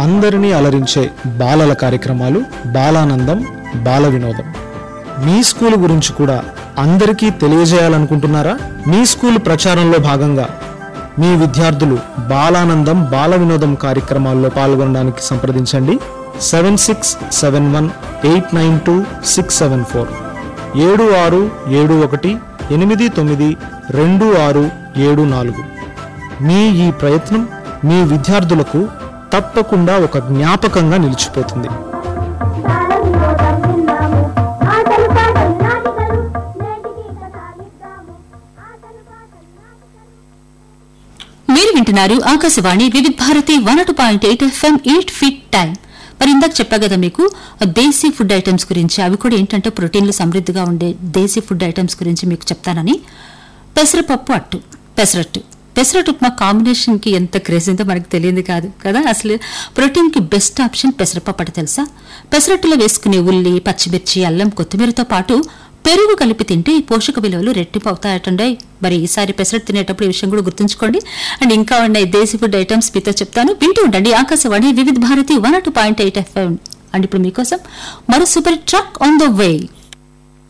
అందరినీ అలరించే బాలల కార్యక్రమాలు బాలానందం బాల వినోదం మీ స్కూల్ గురించి కూడా అందరికీ తెలియజేయాలనుకుంటున్నారా మీ స్కూల్ ప్రచారంలో భాగంగా మీ విద్యార్థులు బాలానందం బాల వినోదం కార్యక్రమాల్లో పాల్గొనడానికి సంప్రదించండి seven six seven one eight nine two six seven four ఏడు ఆరు ఏడు ఒకటి ఎనిమిది తొమ్మిది రెండు ఆరు ఏడు నాలుగు మీ ఈ ప్రయత్నం మీ విద్యార్థులకు తప్పకుండా ఒక జ్ఞాపకంగా నిలిచిపోతుంది బాలవినోదం విన్నాము ఆటలు పాటలు నాటికలు నేటికి కథ నిద్దాము ఆటలు పాటలు నాటికలు మీరు వింటున్నారు ఆకాశవాణి వివిధ భారతి one two point eight FM eight fit time మరి ఇందాక చెప్పా కదా మీకు దేశీ ఫుడ్ ఐటమ్స్ గురించి అవి కూడా ఏంటంటే ప్రోటీన్లు సమృద్ధిగా ఉండే దేశీ ఫుడ్ ఐటమ్స్ గురించి మీకు చెప్తానని పెసరపప్పు అట్టు పెసరట్టు పెసరట్టు ఉప్మా కాంబినేషన్ కి ఎంత క్రేజ్ ఉందో మనకు తెలియదు కాదు కదా అసలు ప్రోటీన్ కి బెస్ట్ ఆప్షన్ పెసరపప్పు అట తెలుసా పెసరట్టులో వేసుకునే ఉల్లి పచ్చిమిర్చి అల్లం కొత్తిమీరతో పాటు పెరుగు కలిపి తింటే ఈ పోషక విలువలు రెట్టింపు అవుతాయటండి మరి ఈసారి పెసరట్టు తినేటప్పుడు ఈ విషయం కూడా గుర్తుంచుకోండి అండ్ ఇంకా ఉన్నాయి దేశీ ఫుడ్ ఐటమ్స్ మీతో చెప్తాను వింటూ ఉండండి ఆకాశవాణి వివిధ భారతి one two point eight FM and ఇప్పుడు మీకోసం మరో super truck on the way